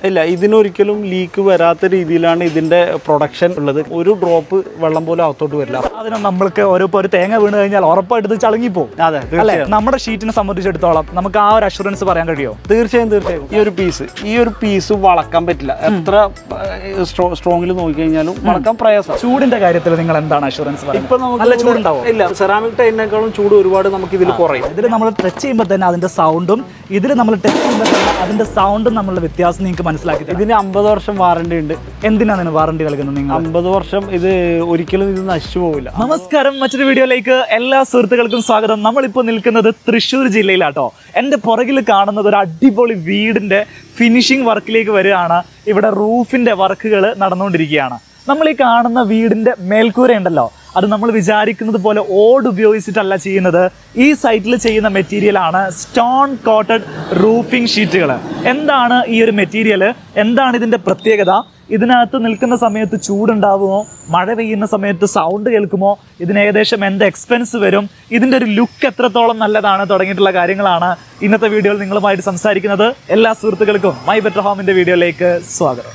ഇല്ല ഇതിനൊരിക്കലും ലീക്ക് വരാത്ത രീതിയിലാണ് ഇതിന്റെ പ്രൊഡക്ഷൻ ഉള്ളത് ഒരു ഡ്രോപ്പ് വെള്ളം പോലും അകത്തോട്ട് വരില്ല അതിന് നമ്മൾക്ക് ഓരോ ഇപ്പോൾ ഒരു തേങ്ങ വീണ് കഴിഞ്ഞാൽ ഉറപ്പായിട്ട് ഇത് ചളുങ്ങിപ്പോവും അതെ അല്ലെ തീർച്ചയായും നമ്മുടെ ഷീറ്റിനെ സംബന്ധിച്ചിടത്തോളം നമുക്ക് ആ ഒരു അഷുറൻസ് പറയാൻ കഴിയുമോ തീർച്ചയായും തീർച്ചയായും ഈ ഒരു പീസ് ഈ ഒരു പീസ് വളക്കാൻ പറ്റില്ല എത്ര സ്ട്രോങ്ങിൽ നോക്കിക്കഴിഞ്ഞാലും വളക്കാൻ പ്രയാസം ചൂടിന്റെ കാര്യത്തിൽ നിങ്ങൾ എന്താണ് അഷുറൻസ് ഇപ്പൊ പറയുന്നത് നമുക്ക് നല്ല ചൂടുണ്ടാവും ഇല്ല സെറാമിക് ടൈലിനേക്കാളും ചൂട് ഒരുപാട് നമുക്ക് ഇതിൽ കുറയും ഇതിൽ നമ്മൾ ടച്ച് ചെയ്യുമ്പോൾ തന്നെ അതിന്റെ സൗണ്ടും ഇതിൽ നമ്മൾ ടച്ച് ചെയ്യുമ്പോൾ തന്നെ അതിന്റെ സൗണ്ടും നമ്മളുടെ വ്യത്യാസം നിങ്ങൾക്ക് മനസ്സിലാക്കി തരും ഇതിന് അമ്പത് വർഷം വാറണ്ടി ഉണ്ട് എന്തിനാണ് ഇതിന് വാറണ്ടി നൽകുന്നത് നിങ്ങൾ അമ്പത് വർഷം ഇത് ഒരിക്കലും ഇത് നശിച്ചു പോവില്ല നമസ്കാരം മറ്റൊരു വീഡിയോയിലേക്ക് എല്ലാ സുഹൃത്തുക്കൾക്കും സ്വാഗതം നമ്മളിപ്പോൾ നിൽക്കുന്നത് തൃശ്ശൂർ ജില്ലയിലാട്ടോ എൻ്റെ പുറകിൽ കാണുന്നത് ഒരു അടിപൊളി വീടിൻ്റെ ഫിനിഷിംഗ് വർക്കിലേക്ക് വരികയാണ് ഇവിടെ റൂഫിൻ്റെ വർക്കുകൾ നടന്നുകൊണ്ടിരിക്കുകയാണ് നമ്മൾ ഈ കാണുന്ന വീടിൻ്റെ മേൽക്കൂര ഉണ്ടല്ലോ അത് നമ്മൾ വിചാരിക്കുന്നത് പോലെ ഓട് ഉപയോഗിച്ചിട്ടല്ല ചെയ്യുന്നത് ഈ സൈറ്റിൽ ചെയ്യുന്ന മെറ്റീരിയൽ ആണ് സ്റ്റോൺ കോട്ടഡ് റൂഫിംഗ് ഷീറ്റുകൾ എന്താണ് ഈ ഒരു മെറ്റീരിയൽ എന്താണ് ഇതിൻ്റെ പ്രത്യേകത ഇതിനകത്ത് നിൽക്കുന്ന സമയത്ത് ചൂടുണ്ടാവുമോ മഴ പെയ്യുന്ന സമയത്ത് സൗണ്ട് കേൾക്കുമോ ഇതിന് ഏകദേശം എന്ത് എക്സ്പെൻസ് വരും ഇതിൻ്റെ ഒരു ലുക്ക് എത്രത്തോളം നല്ലതാണ് തുടങ്ങിയിട്ടുള്ള കാര്യങ്ങളാണ് ഇന്നത്തെ വീഡിയോയിൽ നിങ്ങളുമായിട്ട് സംസാരിക്കുന്നത് എല്ലാ സുഹൃത്തുക്കൾക്കും മൈ ബെറ്റർ ഹോമിൻ്റെ വീഡിയോയിലേക്ക് സ്വാഗതം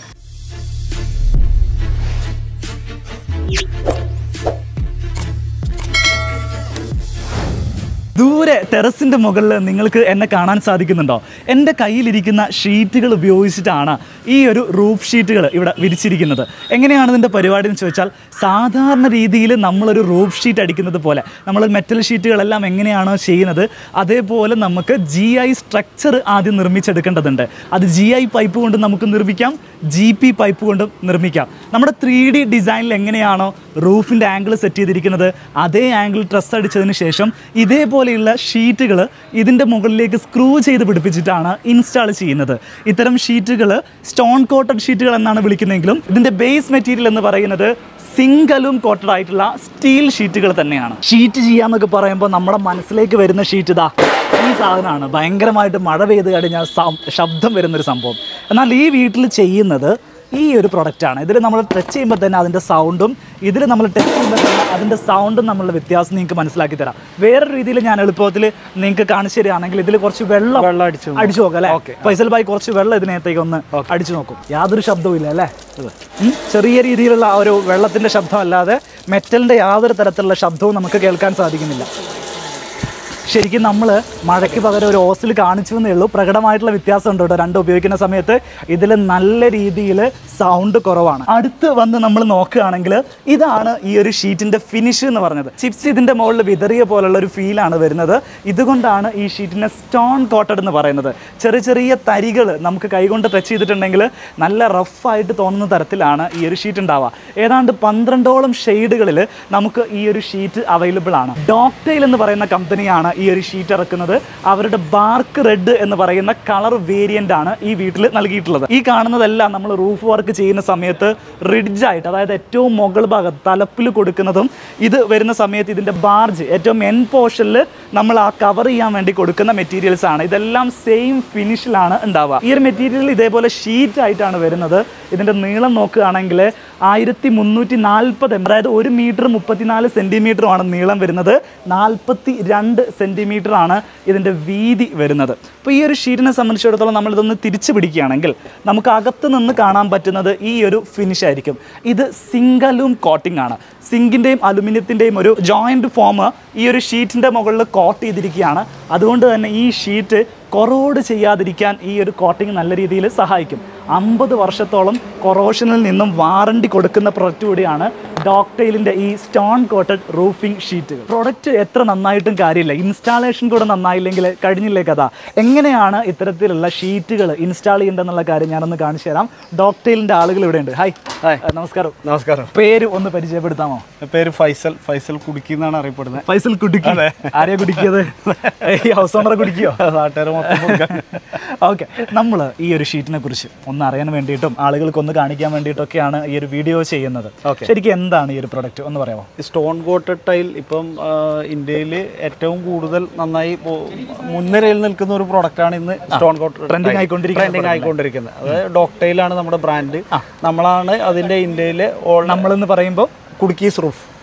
ദൂരെ ടെറസിന്റെ മുകളിൽ നിങ്ങൾക്ക് എന്നെ കാണാൻ സാധിക്കുന്നുണ്ടോ എൻ്റെ കയ്യിലിരിക്കുന്ന ഷീറ്റുകൾ ഉപയോഗിച്ചിട്ടാണ് ഈ ഒരു റൂഫ് ഷീറ്റുകൾ ഇവിടെ വിരിച്ചിരിക്കുന്നത് എങ്ങനെയാണ് ഇതിൻ്റെ പരിപാടി എന്ന് ചോദിച്ചാൽ സാധാരണ രീതിയിൽ നമ്മളൊരു റൂഫ് ഷീറ്റ് അടിക്കുന്നത് പോലെ നമ്മൾ മെറ്റൽ ഷീറ്റുകളെല്ലാം എങ്ങനെയാണോ ചെയ്യുന്നത് അതേപോലെ നമുക്ക് ജി ഐ സ്ട്രക്ചർ ആദ്യം നിർമ്മിച്ചെടുക്കേണ്ടതുണ്ട് അത് ജി ഐ പൈപ്പ് കൊണ്ട് നമുക്ക് നിർമ്മിക്കാം ജി പി പൈപ്പ് കൊണ്ടും നിർമ്മിക്കാം നമ്മുടെ ത്രീ ഡി ഡിസൈനിൽ എങ്ങനെയാണോ റൂഫിൻ്റെ ആംഗിൾ സെറ്റ് ചെയ്തിരിക്കുന്നത് അതേ ആംഗിൾ ട്രസ് അടിച്ചതിന് ശേഷം ഇതേപോലെയുള്ള ഷീറ്റുകൾ ഇതിൻ്റെ മുകളിലേക്ക് സ്ക്രൂ ചെയ്ത് പിടിപ്പിച്ചിട്ടാണ് ഇൻസ്റ്റാൾ ചെയ്യുന്നത് ഇത്തരം ഷീറ്റുകൾ സ്റ്റോൺ കോട്ടഡ് ഷീറ്റുകൾ എന്നാണ് വിളിക്കുന്നതെങ്കിലും ഇതിൻ്റെ ബേസ് മെറ്റീരിയൽ എന്ന് പറയുന്നത് സിംഗലും കോട്ടഡ് ആയിട്ടുള്ള സ്റ്റീൽ ഷീറ്റുകൾ തന്നെയാണ് ഷീറ്റ് ചെയ്യാന്നൊക്കെ പറയുമ്പോൾ നമ്മുടെ മനസ്സിലേക്ക് വരുന്ന ഷീറ്റ് ഇതാ ഈ സാധനമാണ് ഭയങ്കരമായിട്ട് മഴ പെയ്ത് കഴിഞ്ഞാൽ സം- ശബ്ദം വരുന്നൊരു സംഭവം എന്നാൽ ഈ വീട്ടിൽ ചെയ്യുന്നത് ഈ ഒരു പ്രൊഡക്റ്റാണ് ഇതിൽ നമ്മൾ ടച്ച് ചെയ്യുമ്പോൾ തന്നെ അതിൻ്റെ സൗണ്ടും ഇതിൽ നമ്മൾ ടച്ച് ചെയ്യുമ്പോൾ തന്നെ അതിൻ്റെ സൗണ്ടും നമ്മളുടെ വ്യത്യാസം നിങ്ങൾക്ക് മനസ്സിലാക്കി തരാം വേറൊരു രീതിയിൽ ഞാൻ എളുപ്പത്തിൽ നിങ്ങൾക്ക് കാണിച്ചു തരികയാണെങ്കിൽ ഇതിൽ കുറച്ച് വെള്ളം വെള്ളം അടിച്ചു അടിച്ചു നോക്കാം അല്ലേ ഫൈസൽ ഭായി കുറച്ച് വെള്ളം ഇതിനകത്തേക്ക് ഒന്ന് അടിച്ചു നോക്കും യാതൊരു ശബ്ദവും ഇല്ല അല്ലേ ഉം. ചെറിയ രീതിയിലുള്ള ആ ഒരു വെള്ളത്തിന്റെ ശബ്ദം അല്ലാതെ മെറ്റലിന്റെ യാതൊരു തരത്തിലുള്ള ശബ്ദവും നമുക്ക് കേൾക്കാൻ സാധിക്കുന്നില്ല ശരിക്കും നമ്മൾ മഴയ്ക്ക് പകരം ഒരു ഓസിൽ കാണിച്ചു എന്നേ ഉള്ളൂ പ്രകടമായിട്ടുള്ള വ്യത്യാസം ഉണ്ട് കേട്ടോ രണ്ടും ഉപയോഗിക്കുന്ന സമയത്ത് ഇതിൽ നല്ല രീതിയിൽ സൗണ്ട് കുറവാണ് അടുത്ത് വന്ന് നമ്മൾ നോക്കുകയാണെങ്കിൽ ഇതാണ് ഈ ഒരു ഷീറ്റിന്റെ ഫിനിഷ് എന്ന് പറഞ്ഞത് ചിപ്സ് ഇതിന്റെ മുകളിൽ വിതറിയ പോലുള്ള ഒരു ഫീലാണ് വരുന്നത് ഇതുകൊണ്ടാണ് ഈ ഷീറ്റിനെ സ്റ്റോൺ കോട്ടഡ് എന്ന് പറയുന്നത് ചെറിയ ചെറിയ തരികൾ നമുക്ക് കൈകൊണ്ട് ടച്ച് ചെയ്തിട്ടുണ്ടെങ്കിൽ നല്ല റഫായിട്ട് തോന്നുന്ന തരത്തിലാണ് ഈ ഒരു ഷീറ്റ് ഉണ്ടാവുക ഏതാണ്ട് പന്ത്രണ്ടോളം ഷെയ്ഡുകളിൽ നമുക്ക് ഈ ഒരു ഷീറ്റ് അവൈലബിൾ ആണ് ഡോക്ടൈൽ എന്ന് പറയുന്ന കമ്പനിയാണ് ഈ ഒരു ഷീറ്റ് ഇറക്കുന്നത് അവരുടെ ബാർക്ക് റെഡ് എന്ന് പറയുന്ന കളർ വേരിയന്റ് ആണ് ഈ വീട്ടിൽ നൽകിയിട്ടുള്ളത് ഈ കാണുന്നതെല്ലാം നമ്മൾ റൂഫ് വർക്ക് ചെയ്യുന്ന സമയത്ത് റിഡ്ജ് ആയിട്ട് അതായത് ഏറ്റവും മുകൾ ഭാഗത്ത് തലപ്പിൽ കൊടുക്കുന്നതും ഇത് വരുന്ന സമയത്ത് ഇതിന്റെ ബാർജ് ഏറ്റവും എൻ പോർഷനിൽ നമ്മൾ ആ കവർ ചെയ്യാൻ വേണ്ടി കൊടുക്കുന്ന മെറ്റീരിയൽസ് ആണ് ഇതെല്ലാം സെയിം ഫിനിഷിലാണ് ഉണ്ടാവുക ഈ ഒരു മെറ്റീരിയൽ ഇതേപോലെ ഷീറ്റ് ആയിട്ടാണ് വരുന്നത് ഇതിന്റെ നീളം നോക്കുകയാണെങ്കിൽ ആയിരത്തി മുന്നൂറ്റി നാൽപ്പത് അതായത് ഒരു മീറ്റർ മുപ്പത്തിനാല് സെന്റിമീറ്ററുമാണ് നീളം വരുന്നത് നാൽപ്പത്തി രണ്ട് സെന്റിമീറ്റർ ആണ് ഇതിന്റെ വീതി വരുന്നത് അപ്പോൾ ഈ ഒരു ഷീറ്റിനെ സംബന്ധിച്ചിടത്തോളം നമ്മൾ ഇതൊന്ന് തിരിച്ചു പിടിക്കുകയാണെങ്കിൽ നമുക്ക് അകത്ത് നിന്ന് കാണാൻ പറ്റുന്നത് ഈ ഒരു ഫിനിഷ് ആയിരിക്കും ഇത് സിംഗലൂം കോട്ടിംഗ് ആണ് സിങ്കിൻ്റെയും അലുമിനിയത്തിൻ്റെയും ഒരു ജോയിൻറ്റ് ഫോം ഈ ഒരു ഷീറ്റിൻ്റെ മുകളിൽ കോട്ട് ചെയ്തിരിക്കുകയാണ് അതുകൊണ്ട് തന്നെ ഈ ഷീറ്റ് കൊറോഡ് ചെയ്യാതിരിക്കാൻ ഈ ഒരു കോട്ടിംഗ് നല്ല രീതിയിൽ സഹായിക്കും അമ്പത് വർഷത്തോളം കൊറോഷനിൽ നിന്നും വാറണ്ടി കൊടുക്കുന്ന പ്രൊഡക്റ്റ് കൂടിയാണ് ഡോക്ടൈലിൻ്റെ ഈ സ്റ്റോൺ കോട്ടഡ് റൂഫിംഗ് ഷീറ്റുകൾ പ്രൊഡക്റ്റ് എത്ര നന്നായിട്ടും കാര്യമില്ല ഇൻസ്റ്റാളേഷൻ കൂടെ നന്നായില്ലെങ്കിൽ കഴിഞ്ഞില്ലേ കഥ എങ്ങനെയാണ് ഇത്തരത്തിലുള്ള ഷീറ്റുകൾ ഇൻസ്റ്റാൾ ചെയ്യേണ്ടതെന്നുള്ള കാര്യം ഞാനൊന്ന് കാണിച്ചു തരാം ഡോക്ടൈലിൻ്റെ ആളുകൾ ഇവിടെ ഉണ്ട് ഹായ് ഹായ്. നമസ്കാരം നമസ്കാരം പേര് ഒന്ന് പരിചയപ്പെടുത്താമോ പേര് ഫൈസൽ ഫൈസൽ കുടുക്കി എന്നാണ് അറിയപ്പെടുന്നത് ഫൈസൽ കുടിക്കി ആരെയാ കുടിക്കിയത് ഈ ഹൗസ് ഓണറെ കുടിക്കോ നാട്ടുകാർ മൊത്തം കൊടുക്കാൻ. ഓക്കെ നമ്മൾ ഈ ഒരു ഷീറ്റിനെ കുറിച്ച് ഒന്ന് അറിയാൻ വേണ്ടിയിട്ടും ആളുകൾക്ക് ഒന്ന് കാണിക്കാൻ വേണ്ടിയിട്ടൊക്കെയാണ് ഈ ഒരു വീഡിയോ ചെയ്യുന്നത് Okay. ശരിക്കും എന്താണ് ഈ ഒരു പ്രൊഡക്റ്റ് ഒന്ന് പറയാമോ ഈ സ്റ്റോൺ കോട്ടഡ് ടൈൽ ഇപ്പം ഇന്ത്യയിൽ ഏറ്റവും കൂടുതൽ നന്നായി പോ- മുൻനിരയിൽ നിൽക്കുന്ന ഒരു പ്രൊഡക്റ്റാണ് ഇന്ന് സ്റ്റോൺ കോട്ടഡ് Trending ആയിക്കൊണ്ടിരിക്കുന്ന ട്രെൻഡിങ് ആയിക്കൊണ്ടിരിക്കുന്നത് അതായത് ഡോക്ടൈലാണ് നമ്മുടെ ബ്രാൻഡ് നമ്മളാണ് അതിന്റെ ഇന്ത്യയിലെ ഓൾ നമ്മളെന്ന് പറയുമ്പോൾ കുടുക്കീസ് റൂഫ്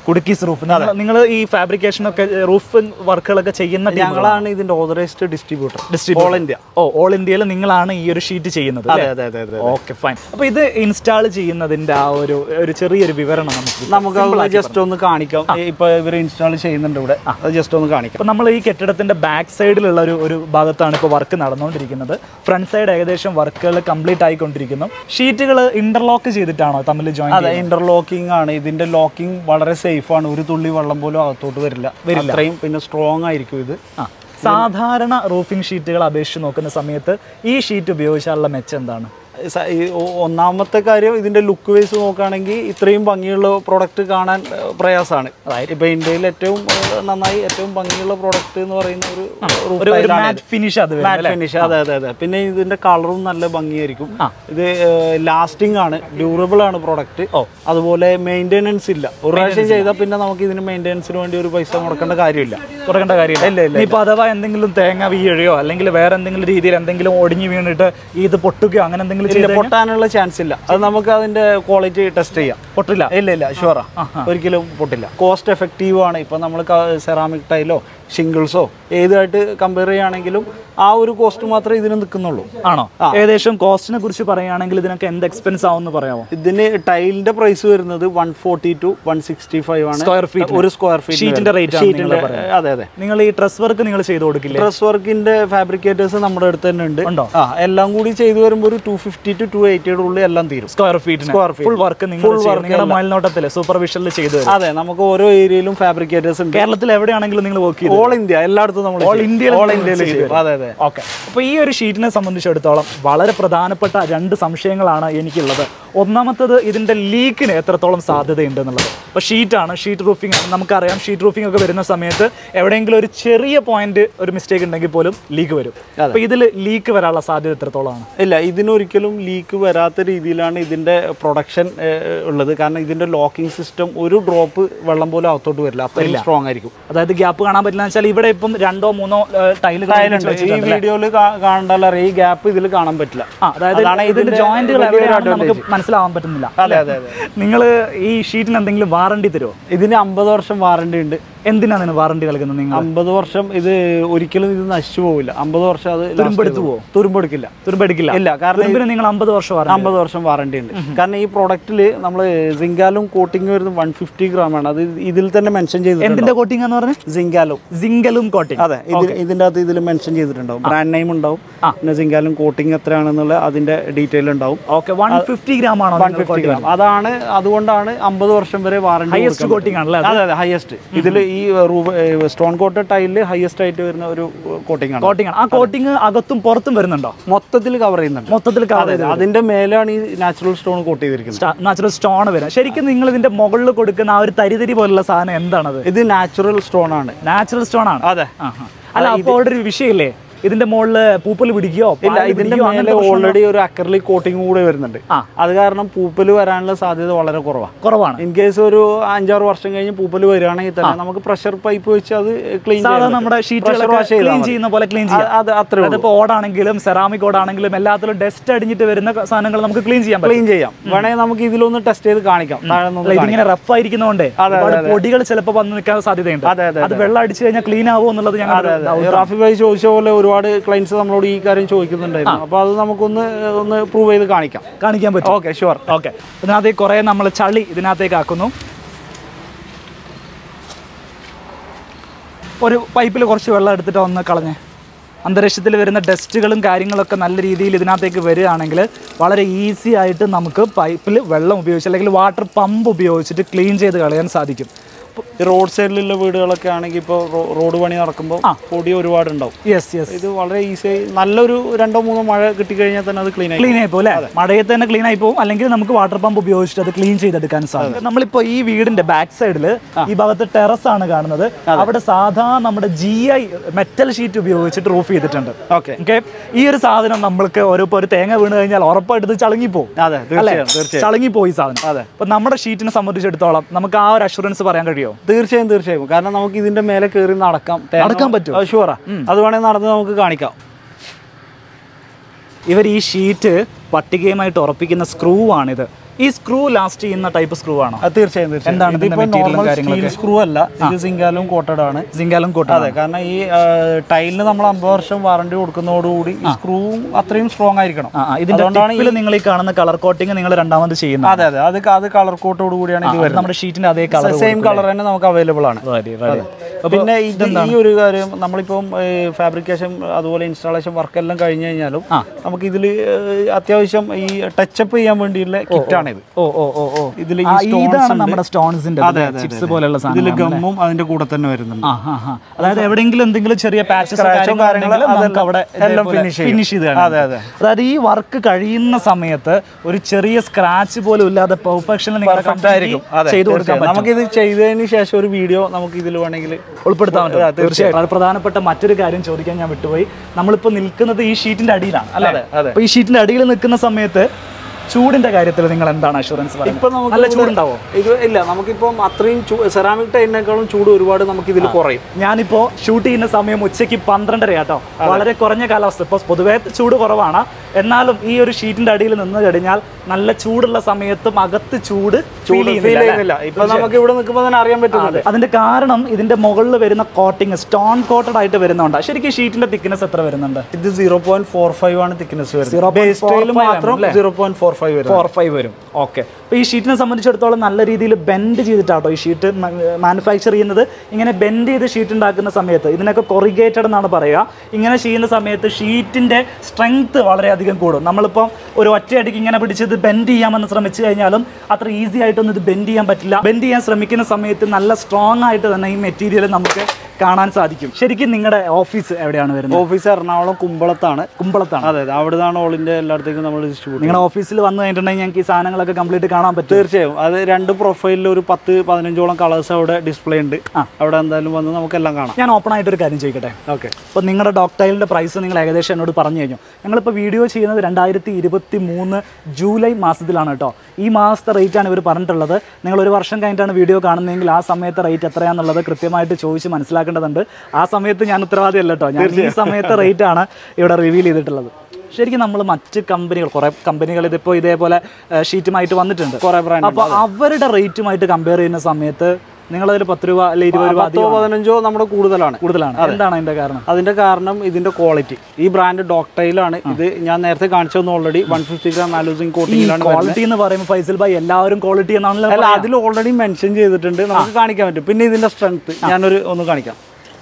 കുടുക്കീസ് റൂഫ് നിങ്ങൾ ഈ ഫാബ്രിക്കേഷൻ ഒക്കെ റൂഫ് വർക്കുകളൊക്കെ ചെയ്യുന്ന team കളാണോ? ഞങ്ങളാണ് ഇതിന്റെ authorised distributor Distributor. All India ഓ ഓൾ ഇന്ത്യയിൽ നിങ്ങളാണ് ഈ ഒരു ഷീറ്റ് ചെയ്യുന്നത് അതെ അതെ അതെ അതെ ഓക്കെ ഫൈൻ അപ്പൊ ഇത് ഇൻസ്റ്റാൾ ചെയ്യുന്നതിന്റെ ആ ഒരു ഒരു ചെറിയൊരു വിവരണം നമുക്ക് നമുക്ക് അത് ജസ്റ്റ് ഒന്ന് കാണിക്കാം ഇപ്പൊ ഇവർ ഇൻസ്റ്റാൾ ചെയ്യുന്നുണ്ട് ഇവിടെ അത് ജസ്റ്റ് ഒന്ന് കാണിക്കാം ഇപ്പൊ നമ്മൾ ഈ കെട്ടിടത്തിന്റെ ബാക്ക് സൈഡിലുള്ള ഒരു ഒരു ഭാഗത്താണ് ഇപ്പോൾ വർക്ക് നടന്നുകൊണ്ടിരിക്കുന്നത് ഫ്രണ്ട് സൈഡ് ഏകദേശം വർക്കുകൾ കംപ്ലീറ്റ് ആയിക്കൊണ്ടിരിക്കുന്നു ഷീറ്റുകൾ ഇന്റർലോക്ക് ചെയ്തിട്ടാണോ തമ്മിൽ ജോയിൻ അതെ ഇന്റർലോക്കിംഗ് ആണ് ഇതിന്റെ ലോക്കിംഗ് വളരെ സേഫ് ആണ് ഒരു തുള്ളി വെള്ളം പോലും അകത്തോട്ട് വരില്ല അത്രയും പിന്നെ സ്ട്രോങ് ആയിരിക്കും ഇത് ആ സാധാരണ റൂഫിംഗ് ഷീറ്റുകൾ അപേക്ഷിച്ച് നോക്കുന്ന സമയത്ത് ഈ ഷീറ്റ് ഉപയോഗിച്ചാലുള്ള മെച്ചം എന്താണ് സ- ഈ ഒ- ഒന്നാമത്തെ കാര്യം ഇതിന്റെ ലുക്ക് വൈസ് നോക്കുകയാണെങ്കിൽ ഇത്രയും ഭംഗിയുള്ള പ്രോഡക്റ്റ് കാണാൻ ഏഹ്, പ്രയാസമാണ് ഇപ്പൊ ഇന്ത്യയിൽ ഏറ്റവും ഏഹ്, നന്നായി ഏറ്റവും ഭംഗിയുള്ള പ്രോഡക്റ്റ് എന്ന് പറയുന്ന ഒരു roof ഒരു ഒരു tile ആണ് മാറ്റ് ഫിനിഷ് അത് വരും മാറ്റ് ഫിനിഷ് അതെ അതെ അതെ പിന്നെ ഇതിന്റെ കളറും നല്ല ഭംഗിയായിരിക്കും ആ. ഇത് ലാസ്റ്റിംഗ് ആണ് ഡ്യൂറബിൾ ആണ് പ്രോഡക്റ്റ് ഓ. അതുപോലെ മെയിൻ്റെനൻസ് ഇല്ല ഒരു പ്രാവശ്യം ചെയ്താൽ പിന്നെ നമുക്ക് ഇതിന് മെയിൻ്റെനൻസിന് വേണ്ടി ഒരു പൈസ മുടക്കേണ്ട കാര്യമില്ല കുറക്കേണ്ട കാര്യമില്ല ഇല്ല, ഇല്ല, ഇനിയിപ്പോൾ അഥവാ എന്തെങ്കിലും തേങ്ങ വീഴുകയോ അല്ലെങ്കിൽ വേറെ എന്തെങ്കിലും രീതിയിൽ എന്തെങ്കിലും ഒടിഞ്ഞു വീണിട്ട് ഇത് പൊട്ടുകയോ അങ്ങനെ എന്തെങ്കിലും ഇല്ല ചെയ്ത് പൊട്ടാനുള്ള ചാൻസ് ഇല്ല അത് നമുക്ക് അതിന്റെ ക്വാളിറ്റി ടെസ്റ്റ് ചെയ്യാം പൊട്ടില്ല ഇല്ല ഇല്ല ഷുവറാ ഒരിക്കലും പൊട്ടില്ല കോസ്റ്റ് എഫക്റ്റീവ് ആണ് ഇപ്പൊ നമ്മൾ സെറാമിക് ടൈലോ ഷിംഗിൾസോ ഏതായിട്ട് കമ്പയർ ചെയ്യുകയാണെങ്കിലും ആ ഒരു കോസ്റ്റ് മാത്രമേ ഇതിന് നിൽക്കുന്നുള്ളൂ ആണോ ഏകദേശം കോസ്റ്റിനെ കുറിച്ച് പറയുകയാണെങ്കിൽ ഇതിനൊക്കെ എന്ത് എക്സ്പെൻസ് ആവും എന്ന് പറയാമോ ഇതിന് ടൈലിന്റെ പ്രൈസ് വരുന്നത് one forty two one sixty five ആണ് Square feet ന്. ഒരു സ്ക്വയർ Sheet ന്റെ rate ആണ് നിങ്ങൾ ഷീറ്റിന്റെ അതെ അതെ നിങ്ങൾ ഈ ഡ്രസ് വർക്ക് നിങ്ങൾ ചെയ്ത് കൊടുക്കില്ലേ ഡ്രസ് വർക്കിന്റെ ഫാബ്രിക്കേറ്റേഴ്സ് നമ്മുടെ അടുത്ത് തന്നെ ഉണ്ട് ഉണ്ടോ? ആ എല്ലാം കൂടി ചെയ്തു വരുമ്പോൾ ഒരു ടു ഫിഫ്റ്റി ടു ടു എയ്റ്റിയുടെ ഉള്ളിൽ എല്ലാം തീരും square feet Square feet. Full work നിങ്ങൾ Full ചെയ്യും. work നിങ്ങളുടെ മേൽനോട്ടത്തില് സൂപ്പർവിഷനിൽ ചെയ്തു തരും അതെ നമുക്ക് ഓരോ ഏരിയയിലും ഫാബ്രിക്കേറ്റേഴ്സ് ഉണ്ട് കേരളത്തിൽ എവിടെയാണെങ്കിലും നിങ്ങൾ വർക്ക് ചെയ്തു ഓൾ ഇന്ത്യ എല്ലായിടത്തും നമ്മൾ All India യിൽ ഓൾ നിങ്ങൾ ഇന്ത്യയിൽ ചെയ്തു ചെയ്യും അതെ അതെ ഓക്കെ അപ്പോൾ ഈ ഒരു ഷീറ്റിനെ സംബന്ധിച്ചിടത്തോളം വളരെ പ്രധാനപ്പെട്ട രണ്ട് സംശയങ്ങളാണ് എനിക്കുള്ളത് ഒന്നാമത്തത് ഇതിൻ്റെ ലീക്കിന് എത്രത്തോളം സാധ്യതയുണ്ട് എന്നുള്ളത് അപ്പോൾ ഷീറ്റാണ് ഷീറ്റ് റൂഫിംഗ് ആണ് നമുക്കറിയാം ഷീറ്റ് റൂഫിംഗ് ഒക്കെ വരുന്ന സമയത്ത് എവിടെയെങ്കിലും ഒരു ചെറിയ പോയിന്റ് ഒരു മിസ്റ്റേക്ക് ഉണ്ടെങ്കിൽ പോലും ലീക്ക് വരും അപ്പോൾ ഇതിൽ ലീക്ക് വരാനുള്ള സാധ്യത എത്രത്തോളമാണ് ഇല്ല ഇതിനൊരിക്കലും ലീക്ക് വരാത്ത രീതിയിലാണ് ഇതിന്റെ പ്രൊഡക്ഷൻ ഉള്ളത് കാരണം ഇതിന്റെ ലോക്കിംഗ് സിസ്റ്റം ഒരു ഡ്രോപ്പ് വെള്ളം പോലും അകത്തോട്ട് വരില്ല അത്രയും സ്ട്രോങ് ആയിരിക്കും അതായത് ഗ്യാപ്പ് കാണാൻ പറ്റില്ല വെച്ചാൽ ഇവിടെ ഇപ്പം രണ്ടോ മൂന്നോ ടൈലുകൾ ടൈലുണ്ട് ഈ വീഡിയോയിൽ കാണാൻ അറിയാം ഈ ഗ്യാപ്പ് ഇതിൽ കാണാൻ പറ്റില്ല ആ അതായത് അതാണ് ഇതിന്റെ ഇതിന്റെ ജോയിന്റുകൾ വലിയൊരു എവിടെയാണെന്ന് നമുക്ക് മനസ്സിലാവാൻ പറ്റുന്നില്ല അതെ അതെ അതെ നിങ്ങൾ ഈ ഷീറ്റിന് എന്തെങ്കിലും വാറണ്ടി തരുമോ ഇതിന് അമ്പത് വർഷം വാറണ്ടി ഉണ്ട് എന്തിനാണ് ഇതിന് വാറണ്ടി നൽകുന്നത് നിങ്ങൾ അമ്പത് വർഷം ഇത് ഒരിക്കലും ഇത് നശിച്ചു പോവില്ല അമ്പത് വർഷം അത് last തുരുമ്പെടുത്ത് ചെയ്ത് പോവോ? തുരുമ്പെടുക്കില്ല തുരുമ്പെടുക്കില്ല ഇല്ല കാരണം തുരുമ്പിന് നിങ്ങൾ അമ്പത് വർഷം വാറണ്ടി അമ്പത് വർഷം വാറണ്ടി ഉണ്ട് കാരണം ഈ പ്രൊഡക്റ്റിൽ നമ്മൾ സിങ്കാലും കോട്ടിങ് വരുന്നത് വൺ ഫിഫ്റ്റി ഗ്രാം ആണ് അത് ഇതിൽ തന്നെ മെൻഷൻ ചെയ്തിട്ടുണ്ട് എന്തിന്റെ കോട്ടിംഗ് എന്ന് പറഞ്ഞത് സിങ്കാലും സിംഗലും കോട്ടിംഗ് അതെ ഇത് ഇതിന്റെ അകത്ത് ഇതിൽ മെൻഷൻ ചെയ്തിട്ടുണ്ടാവും ബ്രാൻഡ് നെയിം ഉണ്ടാവും പിന്നെ സിങ്കാലും കോട്ടിംഗ് എത്രയാണെന്നുള്ള അതിന്റെ ഡീറ്റെയിൽ ഉണ്ടാവും ഓക്കെ വൺ ഫിഫ്റ്റി ഗ്രാം ആണോ വൺ ഫിഫ്റ്റി ഗ്രാം അതാണ് അതുകൊണ്ടാണ് അമ്പത് വർഷം വരെ വാറണ്ടി ഹയസ്റ്റ് കോട്ടിംഗ് ആണല്ലേ അതെ അതെ ഹയസ്റ്റ് ഇതിൽ ഈ സ്റ്റോൺ കോട്ടഡ് ടൈലിൽ ഹയസ്റ്റ് ആയിട്ട് വരുന്ന ഒരു കോട്ടിംഗ് ആണ് കോട്ടിംഗ് ആണ് ആ കോട്ടിംഗ് അകത്തും പുറത്തും വരുന്നുണ്ടോ മൊത്തത്തിൽ കവർ ചെയ്യുന്നുണ്ട് മൊത്തത്തിൽ അതെ അതെ. അതിന്റെ മേലാണ് ഈ നാച്ചുറൽ സ്റ്റോൺ കോട്ട് ചെയ്തിരിക്കുന്നത് നാച്ചുറൽ സ്റ്റോൺ വരാം ശരിക്കും നിങ്ങൾ ഇതിന്റെ മുകളിൽ കൊടുക്കുന്ന ആ ഒരു തരിതരി പോലുള്ള സാധനം എന്താണത് ഇത് നാച്ചുറൽ സ്റ്റോൺ ആണ് നാച്ചുറൽ സ്റ്റോൺ ആണ് അതെ ആഹാ. അല്ല അപ്പോൾ അവിടെ ഒരു വിഷയമില്ലേ ഇതിന്റെ മുകളിൽ പൂപ്പൽ പിടിക്കുകയോ ഇല്ല പാല് ഇതിന്റെ പിടിക്കുകയോ മേലെ അങ്ങനത്തെ പ്രശ്നം ഓൾറെഡി ഒരു അക്രലിക് കോട്ടിംഗ് കൂടെ വരുന്നുണ്ട് ആ. അത് കാരണം പൂപ്പൽ വരാനുള്ള സാധ്യത വളരെ കുറവാണ് കുറവാണ് ഇൻ കേസ് ഒരു അഞ്ചാറ് വർഷം കഴിഞ്ഞ് പൂപ്പൽ വരികയാണെങ്കിൽ തന്നെ നമുക്ക് പ്രഷർ പൈപ്പ് വെച്ച് അത് ക്ലീൻ സാധാരണ നമ്മുടെ ഷീറ്റുകളൊക്കെ ക്ലീൻ ചെയ്യുന്ന പോലെ ക്ലീൻ ചെയ്യാം അത് അത്രേ ഉള്ളൂ അതിപ്പോ ഓടാണെങ്കിലും സെറാമിക് ഓടാണെങ്കിലും എല്ലാത്തിലും ഡസ്റ്റ് അടിഞ്ഞിട്ട് വരുന്ന സാധനങ്ങൾ നമുക്ക് ക്ലീൻ ചെയ്യാൻ പറ്റും ക്ലീൻ ചെയ്യാം വേണമെങ്കിൽ നമുക്ക് ഇതിലൊന്ന് ടെസ്റ്റ് ചെയ്ത് കാണിക്കാം താഴെ നിന്ന് അല്ല, ഇതിങ്ങനെ റഫ് ആയിരിക്കുന്നതുകൊണ്ട് ഒരുപാട് പൊടികൾ ചിലപ്പോൾ വന്ന് നിൽക്കാൻ സാധ്യതയുണ്ട് അതെ, അതെ, അത് വെള്ളം അടിച്ചു കഴിഞ്ഞാൽ ക്ലീൻ ആവുമോ എന്നുള്ളത് ഞങ്ങൾ റാഫി ഭായി ചോദിച്ച പോലെ ഒരുപാട് ക്ലൈൻസ് നമ്മളോട് ഈ കാര്യം ചോദിക്കുന്നുണ്ടായിരുന്നു അപ്പോൾ അത് നമുക്കൊന്ന് ഒന്ന് പ്രൂവ് ചെയ്ത് കാണിക്കാം കാണിക്കാൻ പറ്റും ഓക്കെ ഷുവർ ഓക്കെ ഇതിനകത്ത് കുറേ നമ്മൾ ചളി ഇതിനകത്തേക്ക് ആക്കുന്നു ഒരു പൈപ്പിൽ കുറച്ച് വെള്ളം എടുത്തിട്ട് ഒന്ന് കളഞ്ഞ് അന്തരീക്ഷത്തിൽ വരുന്ന ഡസ്റ്റുകളും കാര്യങ്ങളൊക്കെ നല്ല രീതിയിൽ ഇതിനകത്തേക്ക് വരികയാണെങ്കിൽ വളരെ ഈസി ആയിട്ട് നമുക്ക് പൈപ്പിൽ വെള്ളം ഉപയോഗിച്ച് അല്ലെങ്കിൽ വാട്ടർ പമ്പ് ഉപയോഗിച്ചിട്ട് ക്ലീൻ ചെയ്ത് കളയാൻ സാധിക്കും റോഡ് സൈഡിലുള്ള വീടുകളൊക്കെ ആണെങ്കിൽ ഇപ്പോൾ റോഡ് പണി നടക്കുമ്പോൾ പൊടി ഒരുപാട് ഉണ്ടാവും യെസ് യെസ് ഇത് വളരെ ഈസി ആയി നല്ലൊരു രണ്ടോ മൂന്നോ മഴ കിട്ടിക്കഴിഞ്ഞാൽ തന്നെ അത് ക്ലീൻ ആയി ക്ലീൻ ആയി പോകും അല്ലേ മഴയത്ത് തന്നെ ക്ലീൻ ആയി പോകും അല്ലെങ്കിൽ നമുക്ക് വാട്ടർ പമ്പ് ഉപയോഗിച്ചിട്ട് അത് ക്ലീൻ ചെയ്തെടുക്കാൻ സാധിക്കും നമ്മളിപ്പോ ഈ വീടിന്റെ ബാക്ക് സൈഡിൽ ഈ ഭാഗത്ത് ടെറസ് ആണ് കാണുന്നത് അവിടെ സാധാ നമ്മുടെ ജി ഐ മെറ്റൽ ഷീറ്റ് ഉപയോഗിച്ചിട്ട് റൂഫ് ചെയ്തിട്ടുണ്ട് ഓക്കെ ഓക്കെ ഈ ഒരു സാധനം നമ്മൾക്ക് ഒരു ഇപ്പൊ ഒരു തേങ്ങ വീണ് കഴിഞ്ഞാൽ ഉറപ്പായിട്ട് ഇത് ചളുങ്ങി പോകും അതെ തീർച്ചയായും തീർച്ചയായും ചളുങ്ങി പോയി സാധനം അതെ. അപ്പൊ നമ്മുടെ ഷീറ്റിനെ സംബന്ധിച്ചിടത്തോളം നമുക്ക് ആ ഒരു അഷുറൻസ് പറയാൻ കഴിയുമോ തീർച്ചയായും തീർച്ചയായും കാരണം നമുക്ക് ഇതിന്റെ മേലെ കയറി നടക്കാം നടക്കാൻ പറ്റുമോ? ഷുവറാ അത് വേണമെങ്കിൽ നടന്ന് നമുക്ക് കാണിക്കാം ഇവർ ഈ ഷീറ്റ് പട്ടികയുമായിട്ട് ഉറപ്പിക്കുന്ന സ്ക്രൂ ആണിത് ഈ സ്ക്രൂ ലാസ്റ്റ് ചെയ്യുന്ന ടൈപ്പ് സ്ക്രൂ ആണോ അത് തീർച്ചയായും തീർച്ചയായും എന്താണ് ഇതിന്റെ ഇതിപ്പോ material ഉം നോർമൽ സ്റ്റീൽ കാര്യങ്ങളൊക്കെ? സ്ക്രൂ അല്ല ഇത് സിംഗാലും കോട്ടഡ് ആണ് സിംഗാലും കോട്ട അതെ കാരണം ഈ ടൈലിന് നമ്മൾ അമ്പത് വർഷം വാറണ്ടി കൊടുക്കുന്നതോടുകൂടി ഈ സ്ക്രൂവും അത്രയും സ്ട്രോങ് ആയിരിക്കണം ആ ആ, ഇതിന്റെ ടിപ്പിൽ നിങ്ങൾ ഈ കാണുന്ന കളർ കോട്ടിങ് നിങ്ങൾ രണ്ടാമത് ചെയ്യുന്നത് അതെ അതെ അത് അത് കളർ കോട്ടോട് കൂടിയാണ് ഇത് വരുന്നത് നമ്മുടെ ഷീറ്റിന്റെ അതേ കളർ സെയിം കളർ തന്നെ നമുക്ക് അവൈലബിൾ ആണ് പിന്നെ ഇത് ഈ ഒരു കാര്യം നമ്മളിപ്പം ഫാബ്രിക്കേഷൻ അതുപോലെ ഇൻസ്റ്റാളേഷൻ വർക്ക് എല്ലാം കഴിഞ്ഞു കഴിഞ്ഞാലും നമുക്ക് ഇതിൽ അത്യാവശ്യം ഈ ടച്ചപ്പ് ചെയ്യാൻ വേണ്ടിയുള്ള കിറ്റാണിത് ഓ ഓ ഓ ഓ ഇതിൽ ആ, ഇതാണ് നമ്മുടെ സ്റ്റോൺസിന്റെ ചിപ്സ് പോലെയുള്ള ഇതിൽ സാധനം ഗമ്മും അതിന്റെ കൂടെ തന്നെ വരുന്നുണ്ട് ആ ആ ആ അതായത് എവിടെയെങ്കിലും എന്തെങ്കിലും ചെറിയ പാച്ചസ് Scratch ഓ കാര്യങ്ങളോ നമുക്ക് അവിടെ എല്ലാം finish ചെയ്യും. ഫിനിഷ് ചെയ്ത് അതെ, അതെ. അതായത് ഈ വർക്ക് കഴിയുന്ന സമയത്ത് ഒരു ചെറിയ സ്ക്രാച്ച് പോലും ഇല്ലാതെ പെർഫെക്ഷനിൽ Perfect ആയിരിക്കും അതെ ചെയ്തു കൊടുക്കാൻ തീർച്ചയായും. നമുക്കിത് ചെയ്തതിന് ശേഷം ഒരു വീഡിയോ നമുക്ക് ഇതിൽ വേണമെങ്കിൽ ഉൾപ്പെടുത്താൻ പറ്റും തീർച്ചയായും വളരെ പ്രധാനപ്പെട്ട മറ്റൊരു കാര്യം ചോദിക്കാൻ ഞാൻ വിട്ടുപോയി നമ്മളിപ്പോൾ നിൽക്കുന്നത് ഈ ഷീറ്റിന്റെ അടിയിലാണ് അല്ലേ അതെ, അതെ. അപ്പോൾ ഈ ഷീറ്റിന്റെ അടിയിൽ നിൽക്കുന്ന സമയത്ത് ചൂടിന്റെ കാര്യത്തിൽ നിങ്ങൾ എന്താണ് അഷുറൻസ് ഇപ്പൊ പറയുന്നത് നമുക്ക് നല്ല ഇവിടെ- ചൂടുണ്ടാവോ ഇത് ഇല്ല നമുക്കിപ്പം അത്രയും സെറാമിക് ടൈലിനേക്കാളും ചൂട് ഒരുപാട് നമുക്ക് ഇതിൽ കുറയും ഞാനിപ്പോ ഷൂട്ട് ചെയ്യുന്ന സമയം ഉച്ചയ്ക്ക് പന്ത്രണ്ടര കേട്ടോ വളരെ കുറഞ്ഞ കാലാവസ്ഥ ഇപ്പോൾ പൊതുവേ ചൂട് കുറവാണ് എന്നാലും ഈ ഒരു ഷീറ്റിന്റെ അടിയിൽ നിന്ന് കഴിഞ്ഞാൽ നല്ല ചൂടുള്ള സമയത്തും അകത്ത് ചൂട് ഫീൽ ഫീൽ ചെയ്യുന്നില്ല ഇപ്പൊ നമുക്ക് ഇവിടെ നിൽക്കുമ്പോൾ തന്നെ അറിയാൻ പറ്റുന്നുണ്ട് അതിന്റെ കാരണം ഇതിന്റെ മുകളിൽ വരുന്ന കോട്ടിങ് സ്റ്റോൺ കോട്ടഡ് ആയിട്ട് വരുന്നുണ്ട് ശരിക്കും ഷീറ്റിന്റെ തിക്നെസ് എത്ര വരുന്നുണ്ട് ഇത് സീറോ പോയിന്റ് ഫോർ ഫൈവ് ആണ് തിക്നെസ് വരുന്നത് 0.45 ബേസ് ടൈൽ മാത്രം അല്ലേ? സീറോ പോയിന്റ് ഫോർ ഫൈവ് വരും ഫോർ ഫൈവ് വരും ഓക്കെ അപ്പോൾ ഈ ഷീറ്റിനെ സംബന്ധിച്ചിടത്തോളം നല്ല രീതിയിൽ ബെൻഡ് ചെയ്തിട്ടാട്ടോ ഈ ഷീറ്റ് മാനുഫാക്ചർ ചെയ്യുന്നത് ഇങ്ങനെ ബെൻഡ് ചെയ്ത് ഷീറ്റ് ഉണ്ടാക്കുന്ന സമയത്ത് ഇതിനൊക്കെ കൊറിഗേറ്റഡ് എന്നാണ് പറയുക ഇങ്ങനെ ചെയ്യുന്ന സമയത്ത് ഷീറ്റിൻ്റെ സ്ട്രെങ്ത് വളരെയധികം കൂടും നമ്മളിപ്പം ഒരു ഒറ്റയടിക്ക് ഇങ്ങനെ പിടിച്ചത് ബെൻഡ് ചെയ്യാമെന്ന് ശ്രമിച്ചു കഴിഞ്ഞാലും അത്ര ഈസി ആയിട്ടൊന്നും ഇത് ബെൻഡ് ചെയ്യാൻ പറ്റില്ല ബെൻഡ് ചെയ്യാൻ ശ്രമിക്കുന്ന സമയത്ത് നല്ല സ്ട്രോങ് ആയിട്ട് തന്നെ ഈ മെറ്റീരിയൽ നമുക്ക് കാണാൻ സാധിക്കും ശരിക്കും നിങ്ങളുടെ ഓഫീസ് എവിടെയാണ് വരുന്നത് ഓഫീസ് എറണാകുളം കുമ്പളത്താണ് കുമ്പളത്താണ് അതെ അതെ അവിടെ നിന്നാണ് ഓൾ ഇന്ത്യ എല്ലായിടത്തേക്കും നമ്മൾ ഡിസ്ട്രിബ്യൂട്ട് നിങ്ങളുടെ ഓഫീസിൽ വന്നു കഴിഞ്ഞിട്ടുണ്ടെങ്കിൽ ഞങ്ങൾക്ക് ഈ സാധനങ്ങളൊക്കെ കംപ്ലീറ്റ് കാണാൻ പറ്റും തീർച്ചയായും അത് രണ്ട് പ്രൊഫൈലിൽ ഒരു പത്ത് പതിനഞ്ചോളം കളേഴ്സ് അവിടെ ഡിസ്പ്ലേ ഉണ്ട് അവിടെ എന്തായാലും വന്ന് നമുക്കെല്ലാം കാണാം ഞാൻ ഓപ്പൺ ആയിട്ടൊരു കാര്യം ചോദിക്കട്ടെ ഓക്കെ അപ്പോൾ നിങ്ങളുടെ ഡോക്ടൈലിൻ്റെ പ്രൈസ് നിങ്ങൾ ഏകദേശം എന്നോട് പറഞ്ഞു കഴിഞ്ഞു ഞങ്ങളിപ്പോൾ വീഡിയോ ചെയ്യുന്നത് രണ്ടായിരത്തി ഇരുപത്തി മൂന്ന് ജൂലൈ മാസത്തിലാണ് കേട്ടോ ഈ മാസത്തെ റേറ്റ് ആണ് ഇവർ പറഞ്ഞിട്ടുള്ളത് നിങ്ങൾ ഒരു വർഷം കഴിഞ്ഞിട്ടാണ് വീഡിയോ കാണുന്നതെങ്കിൽ ആ സമയത്തെ റേറ്റ് എത്രയാണെന്നുള്ളത് കൃത്യമായിട്ട് ചോദിച്ച് മനസ്സിലാക്കേണ്ടതുണ്ട് ആ സമയത്ത് ഞാൻ ഉത്തരവാദിയല്ല കേട്ടോ ഞാൻ ഈ സമയത്തെ റേറ്റ് ആണ് ഇവിടെ റിവീൽ ചെയ്തിട്ടുള്ളത് ശരിക്കും നമ്മൾ മറ്റ് കമ്പനികൾ കുറേ കമ്പനികൾ ഇതിപ്പോൾ ഇതേപോലെ ഷീറ്റുമായിട്ട് വന്നിട്ടുണ്ട് കുറെ ബ്രാൻഡ് അപ്പോൾ അവരുടെ റേറ്റുമായിട്ട് കമ്പയർ ചെയ്യുന്ന സമയത്ത് നിങ്ങളതിൽ പത്ത് രൂപ അല്ലെങ്കിൽ ഇരുപത് രൂപ പത്തോ പതിനഞ്ചോ നമ്മുടെ കൂടുതലാണ് കൂടുതലാണ് എന്താണ് അതിൻ്റെ കാരണം അതിന്റെ കാരണം ഇതിന്റെ ക്വാളിറ്റി ഈ ബ്രാൻഡ് ഡോക്ടൈലാണ് ഇത് ഞാൻ നേരത്തെ കാണിച്ചതെന്ന് ഓൾറെഡി വൺ ഫിഫ്റ്റി ഗ്രാം മാലൂസിങ് കോട്ടിങ്ങിലാണ് ക്വാളിറ്റി എന്ന് പറയുമ്പോൾ ഫൈസൽ ഭായി എല്ലാവരും ക്വാളിറ്റി എന്നാണല്ലോ അല്ല അതിൽ ഓൾറെഡി മെൻഷൻ ചെയ്തിട്ടുണ്ട് നമുക്ക് കാണിക്കാൻ പറ്റും പിന്നെ ഇതിന്റെ സ്ട്രെങ്ത് ഞാനൊരു ഒന്ന് കാണിക്കാം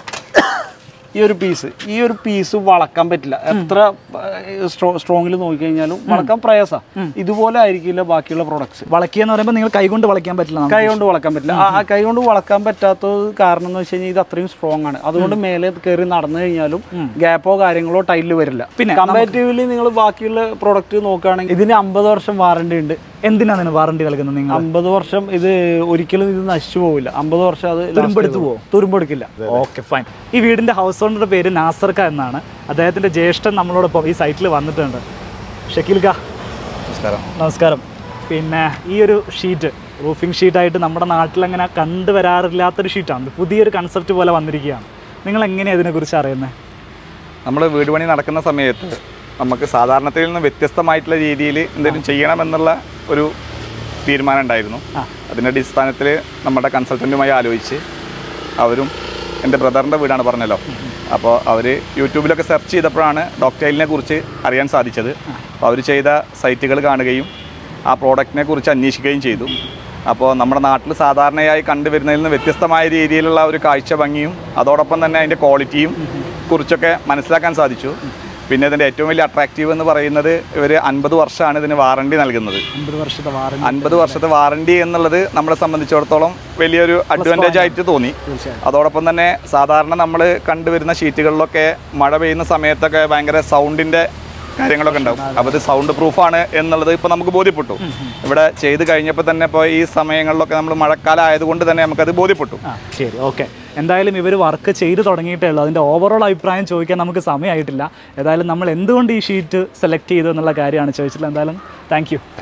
ഈ ഒരു പീസ് ഈ ഒരു പീസ് വളക്കാൻ പറ്റില്ല എത്ര സ്ട്രോങ്ങിൽ നോക്കിക്കഴിഞ്ഞാലും വളക്കാൻ പ്രയാസമാണ് ഇതുപോലെ ആയിരിക്കില്ല ബാക്കിയുള്ള പ്രൊഡക്ട്സ് വളക്കുക എന്ന് പറയുമ്പോൾ നിങ്ങൾ കൈകൊണ്ട് വളയ്ക്കാൻ പറ്റില്ല കൈ കൊണ്ട് വളക്കാൻ പറ്റില്ല ആ ആ കൈ കൊണ്ട് വളക്കാൻ പറ്റാത്തത് കാരണം എന്ന് വെച്ച് കഴിഞ്ഞാൽ ഇത് അത്രയും സ്ട്രോങ് ആണ് അതുകൊണ്ട് മേലെ കയറി നടന്നു കഴിഞ്ഞാലും ഗ്യാപ്പോ കാര്യങ്ങളോ ടൈലിൽ വരില്ല പിന്നെ കമ്പാരിറ്റീവ്ലി നിങ്ങൾ ബാക്കിയുള്ള പ്രൊഡക്റ്റ് നോക്കുകയാണെങ്കിൽ ഇതിന് അമ്പത് വർഷം വാറണ്ടി ഉണ്ട് എന്തിനാണ് അതിന് വാറണ്ടി നൽകുന്നത് നിങ്ങൾ അമ്പത് വർഷം ഇത് ഒരിക്കലും ഇത് നശിച്ചു പോവില്ല അമ്പത് വർഷം അത് തുരുമ്പെടുത്ത് പോവും? തുരുമ്പെടുക്കില്ല ഓക്കെ ഫൈൻ ഈ വീടിന്റെ ഹൗസ് ഓണറുടെ പേര് നാസർക്ക എന്നാണ് അദ്ദേഹത്തിന്റെ ജ്യേഷ്ഠൻ നമ്മളോടൊപ്പം ഈ സൈറ്റിൽ വന്നിട്ടുണ്ട് ഷക്കീൽ ക നമസ്കാരം നമസ്കാരം പിന്നെ ഈ ഒരു ഷീറ്റ് റൂഫിംഗ് ഷീറ്റായിട്ട് നമ്മുടെ നാട്ടിൽ അങ്ങനെ കണ്ടുവരാറില്ലാത്തൊരു ഷീറ്റാണ് പുതിയൊരു കൺസെപ്റ്റ് പോലെ വന്നിരിക്കുകയാണ് നിങ്ങൾ എങ്ങനെയാണ് ഇതിനെക്കുറിച്ച് അറിയുന്നത് നമ്മൾ വീട് പണി നടക്കുന്ന സമയത്ത് നമുക്ക് സാധാരണത്തിൽ നിന്ന് വ്യത്യസ്തമായിട്ടുള്ള രീതിയിൽ എന്തെങ്കിലും ചെയ്യണമെന്നുള്ള ഒരു തീരുമാനം ഉണ്ടായിരുന്നു അതിൻ്റെ അടിസ്ഥാനത്തിൽ നമ്മുടെ കൺസൾട്ടൻറ്റുമായി ആലോചിച്ച് അവരും എൻ്റെ ബ്രദറിൻ്റെ വീടാണ് പറഞ്ഞല്ലോ അപ്പോൾ അവർ യൂട്യൂബിലൊക്കെ സെർച്ച് ചെയ്തപ്പോഴാണ് ഡോക്ടൈലിനെ കുറിച്ച് അറിയാൻ സാധിച്ചത് അപ്പോൾ അവർ ചെയ്ത സൈറ്റുകൾ കാണുകയും ആ പ്രോഡക്റ്റിനെ കുറിച്ച് അന്വേഷിക്കുകയും ചെയ്തു അപ്പോൾ നമ്മുടെ നാട്ടിൽ സാധാരണയായി കണ്ടുവരുന്നതിൽ നിന്ന് വ്യത്യസ്തമായ രീതിയിലുള്ള ഒരു കാഴ്ച ഭംഗിയും അതോടൊപ്പം തന്നെ അതിൻ്റെ ക്വാളിറ്റിയും കുറിച്ചൊക്കെ മനസ്സിലാക്കാൻ സാധിച്ചു പിന്നെ ഇതിൻ്റെ ഏറ്റവും വലിയ അട്രാക്റ്റീവ് എന്ന് പറയുന്നത് ഇവർ അൻപത് വർഷമാണ് ഇതിന് വാറണ്ടി നൽകുന്നത് അമ്പത് വർഷത്തെ വാറണ്ടി അൻപത് വർഷത്തെ വാറണ്ടി എന്നുള്ളത് നമ്മളെ സംബന്ധിച്ചിടത്തോളം വലിയൊരു അഡ്വാൻറ്റേജ് ആയിട്ട് തോന്നി തീർച്ചയായും അതോടൊപ്പം തന്നെ സാധാരണ നമ്മൾ കണ്ടുവരുന്ന ഷീറ്റുകളിലൊക്കെ മഴ പെയ്യുന്ന സമയത്തൊക്കെ ഭയങ്കര സൗണ്ടിൻ്റെ കാര്യങ്ങളൊക്കെ ഉണ്ടാവും അപ്പോൾ ഇത് സൗണ്ട് പ്രൂഫാണ് എന്നുള്ളത് ഇപ്പോൾ നമുക്ക് ബോധ്യപ്പെട്ടു ഇവിടെ ചെയ്ത് കഴിഞ്ഞപ്പോൾ തന്നെ ഇപ്പോൾ ഈ സമയങ്ങളിലൊക്കെ നമ്മൾ മഴക്കാലം ആയതുകൊണ്ട് തന്നെ നമുക്കത് ബോധ്യപ്പെട്ടു ആ ശരി ഓക്കെ എന്തായാലും ഇവർ വർക്ക് ചെയ്ത് തുടങ്ങിയിട്ടേ ഉള്ളൂ അതിൻ്റെ ഓവറോൾ അഭിപ്രായം ചോദിക്കാൻ നമുക്ക് സമയമായിട്ടില്ല ഏതായാലും നമ്മൾ എന്തുകൊണ്ട് ഈ ഷീറ്റ് സെലക്ട് ചെയ്തു എന്നുള്ള കാര്യമാണ് ചോദിച്ചിട്ടുള്ളത് എന്തായാലും thank you thank you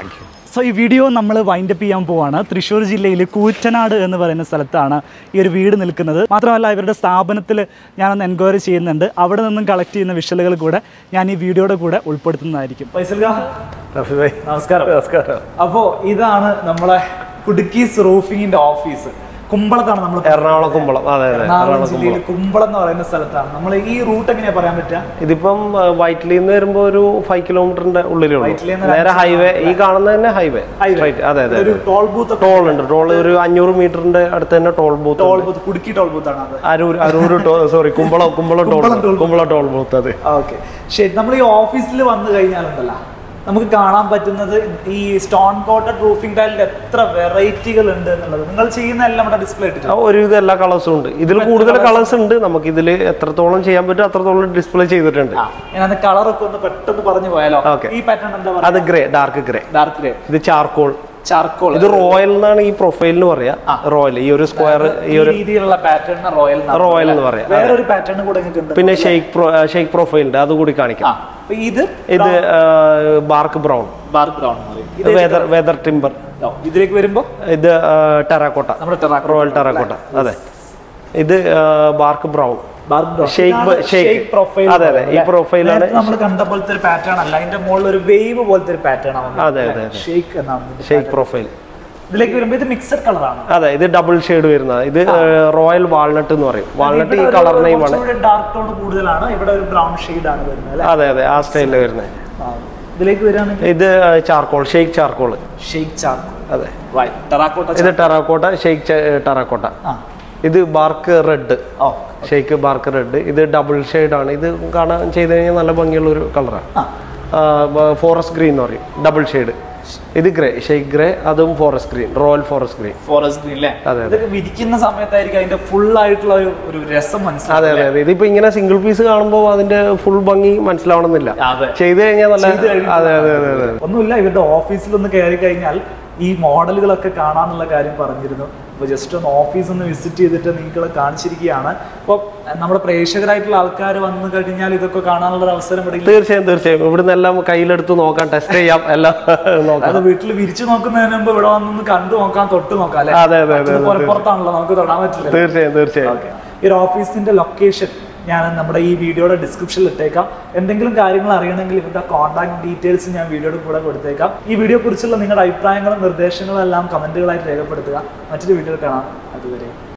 so ഈ വീഡിയോ നമ്മൾ വൈൻഡപ്പ് ചെയ്യാൻ പോവാണ് തൃശ്ശൂർ ജില്ലയിൽ കൂറ്റനാട് എന്ന് പറയുന്ന സ്ഥലത്താണ് ഈ ഒരു വീട് നിൽക്കുന്നത് മാത്രമല്ല ഇവരുടെ സ്ഥാപനത്തിൽ ഞാനൊന്ന് എൻക്വയറി ചെയ്യുന്നുണ്ട് അവിടെ നിന്നും കളക്ട് ചെയ്യുന്ന വിഷലുകൾ കൂടെ ഞാൻ ഈ വീഡിയോയുടെ കൂടെ ഉൾപ്പെടുത്തുന്നതായിരിക്കും ഫൈസൽ ഖാൻ, നമസ്കാരം നമസ്കാരം അപ്പോൾ ഇതാണ് നമ്മളെ കുടുക്കീസ് റൂഫിങ്ങിന്റെ ഓഫീസ് കുമ്പളത്താണ് നമ്മൾ എറണാകുളം കുമ്പളം അതെ അതെ എറണാകുളം ജില്ലയിൽ കുമ്പളം എന്ന് പറയുന്ന സ്ഥലത്താണ് നമ്മൾ ഈ റൂട്ട് എങ്ങനെയാ പറയാൻ പറ്റുക ഇതിപ്പം വൈറ്റിലിൽ നിന്ന് വരുമ്പോ ഒരു ഫൈവ് കിലോമീറ്ററിന്റെ ഉള്ളിലേ വൈറ്റിലിൽ ഉള്ളൂ നിന്ന് നേരെ ഹൈവേ ഈ കാണുന്ന തന്നെ ഹൈവേ Highway. അതെ അതെ ഒരു ടോൾ ബൂത്ത് ടോൾ ഉണ്ട് ടോൾ ഒരു അഞ്ഞൂറ് മീറ്ററിന്റെ അടുത്ത് തന്നെ ടോൾ ബൂത്ത് ടോൾ ബൂത്ത് കുടുക്കി ടോൾ ബൂത്ത് ആണ് അത് Aroor Aroor sorry Kumbalam Kumbalam toll Kumbalam toll booth. Kumbalam toll booth അതെ ഓക്കെ ശരി നമ്മൾ ഈ ഓഫീസിൽ വന്നു കഴിഞ്ഞാലുണ്ടല്ലോ നമുക്ക് കാണാൻ പറ്റുന്നത് ഈ സ്റ്റോൺ കോട്ടഡ് റൂഫിംഗ് ടൈലിൽ എത്ര വെറൈറ്റികൾ ഉണ്ട് എന്നുള്ളത് നിങ്ങൾ ചെയ്യുന്ന എല്ലാം ഇവിടെ ഡിസ്പ്ലേ ആ, ഇട്ടിട്ടുണ്ട് ഒരുവിധം എല്ലാ കളേഴ്സും ഉണ്ട് ഇതിൽ കൂടുതൽ കളേഴ്സ് ഉണ്ട് നമുക്ക് ഇതിൽ എത്രത്തോളം ചെയ്യാൻ പറ്റും അത്രത്തോളം ഡിസ്പ്ലേ ചെയ്തിട്ടുണ്ട് ഞാൻ കളറൊക്കെ ഒന്ന് പെട്ടെന്ന് പറഞ്ഞു പോയാലോ Okay. ഈ പാറ്റേൺ എന്താ അത് പറയുക grey dark grey dark grey ഇത് ചാർക്കോൾ ചാർക്കോൾ ഇത് റോയൽ എന്നാണ് ഈ പ്രൊഫൈലിന് പറയാ റോയൽ ഈ ഒരു സ്ക്വയർ ഈ ഈ ഒരു രീതിയിലുള്ള പാറ്റേൺ റോയൽ റോയൽ എന്ന് പറയാം വേറെ ഒരു പാറ്റേൺ കൂടെ നിങ്ങൾക്ക് ഉണ്ട് പിന്നെ ഷെയ്ക്ക് പ്രോ ഷെയ്ക്ക് പ്രൊഫൈലിന്റെ അതുകൂടി കാണിക്കാം ആ അപ്പൊ ഇത് ഇത് ബാർക്ക് ബ്രൗൺ ബാർക്ക് ബ്രൗൺ എന്ന് പറയും ഇത് വെതർ വെതർ ടിമ്പർ ഓ, ഇതിലേക്ക് വരുമ്പോ ഇത് ടെറാക്കോട്ട നമ്മുടെ ടെറാക്കോട്ട റോയൽ ടെറാക്കോട്ട അതെ ഇത് bark brown bark brown Shake- shake. Profile അതെ, അതെ. ഈ profile ആണ് നമ്മൾ കണ്ട പോലത്തെ ഒരു പാറ്റേൺ അല്ല അതിന്റെ മുകളിൽ ഒരു വേവ് പോലത്തെ ഒരു പാറ്റേൺ ആണ് അതെ, അതെ, അതെ. ഷേക്ക് എന്നാണ് ഇതിന്റെ ഷെയ്ക്ക് പ്രൊഫൈൽ ഇതിലേക്ക് വരുമ്പോൾ ഇത് മിക്സഡ് കളറാണ് അതെ ഇത് ഡബിൾ ഷെയ്ഡ് വരുന്നത് ഇത് റോയൽ വാൾനട്ട് എന്ന് പറയും വാൾനട്ട് ഈ കളർ നെയിമാണ് ഡാർക്ക് ടോൺ കൂടുതലാണ് ഇവിടെ ഒരു ബ്രൗൺ ഷെയ്ഡ് ആണ് വരുന്നത് അല്ലേ അതെ അതെ ആ സ്റ്റൈലിൽ വരുന്നത് ആ. ഇതിലേക്ക് വരികയാണെങ്കിൽ ഇത് ചാർക്കോൾ ഷെയ്ക്ക് ചാർക്കോൾ ഷെയ്ക്ക് ചാർക്ക് അതെ ടെറാക്കോട്ട ഇത് ടെറാക്കോട്ട ഷെയ്ക്ക് ടെറാക്കോട്ട ആ ഇത് ബാർക്ക് റെഡ് ഓ ഷെയ്ക്ക് ബാർക്ക് റെഡ് ഇത് ഡബിൾ ആണ് ഇത് കാണാൻ ചെയ്ത് കഴിഞ്ഞാൽ നല്ല ഭംഗിയുള്ള ഒരു കളറാണ് ആ ഫോറസ്റ്റ് ഗ്രീൻ എന്ന് പറയും ഡബിൾ ഷെയ്ഡ് ഇത് ഗ്രേ ഷെയ്ക്ക് ഗ്രേ അതും forest green royal forest green forest green അല്ലേ അതെ, ഇതൊക്കെ വിരിക്കുന്ന സമയത്തായിരിക്കും അതിന്റെ ഫുൾ ആയിട്ടുള്ള ഒരു ഒരു രസം അതെ മനസ്സിലാവും അതെ അതെ ഇതിപ്പോ ഇങ്ങനെ സിംഗിൾ പീസ് കാണുമ്പോൾ അതിന്റെ ഫുൾ ഭംഗി മനസ്സിലാവണമെന്നില്ല അതെ. ചെയ്ത് കഴിഞ്ഞാൽ നല്ല ചെയ്ത് കഴിഞ്ഞിട്ട് അതെ അതെ അതെ അതെ ഒന്നുമില്ല ഇവരുടെ ഓഫീസിൽ ഒന്ന് കയറി കഴിഞ്ഞാൽ ഈ മോഡലുകളൊക്കെ കാണാന്നുള്ള കാര്യം പറഞ്ഞിരുന്നു അപ്പോൾ ജസ്റ്റ് ഒന്ന് ഓഫീസ് ഒന്ന് വിസിറ്റ് ചെയ്തിട്ട് നിങ്ങളെ കാണിച്ചിരിക്കുകയാണ് അപ്പോൾ നമ്മുടെ പ്രേക്ഷകരായിട്ടുള്ള ആൾക്കാർ വന്നു കഴിഞ്ഞാൽ ഇതൊക്കെ കാണാനുള്ള ഒരു അവസരം ഇവിടെ ഇല്ല. തീർച്ചയായും തീർച്ചയായും ഇവിടുന്ന് എല്ലാം കയ്യിലെടുത്ത് നോക്കാം ടെസ്റ്റ് ചെയ്യാം എല്ലാം നോക്കാം അത് വീട്ടിൽ വിരിച്ചു നോക്കുന്നതിന് മുമ്പ് ഇവിടെ വന്നൊന്ന് കണ്ടു നോക്കാം തൊട്ട് നോക്കാം അല്ലെ അതെ, അതെ, അതെ, പുറത്താണല്ലോ നമുക്ക് തൊടാൻ പറ്റില്ല തീർച്ചയായും തീർച്ചയായും ഓക്കെ ഈ ഒരു ഓഫീസിന്റെ ലൊക്കേഷൻ ഞാൻ നമ്മുടെ ഈ വീഡിയോയുടെ ഡിസ്ക്രിപ്ഷനിൽ ഇട്ടേക്കാം എന്തെങ്കിലും കാര്യങ്ങൾ അറിയണമെങ്കിൽ ഇവരുടെ കോൺടാക്ട് ഡീറ്റെയിൽസ് ഞാൻ വീഡിയോയുടെ കൂടെ കൊടുത്തേക്കാം ഈ വീഡിയോ കുറിച്ചുള്ള നിങ്ങളുടെ അഭിപ്രായങ്ങളും നിർദ്ദേശങ്ങളും എല്ലാം കമന്റുകളായിട്ട് രേഖപ്പെടുത്തുക മറ്റൊരു വീഡിയോയിൽ കാണാം അതുവരെ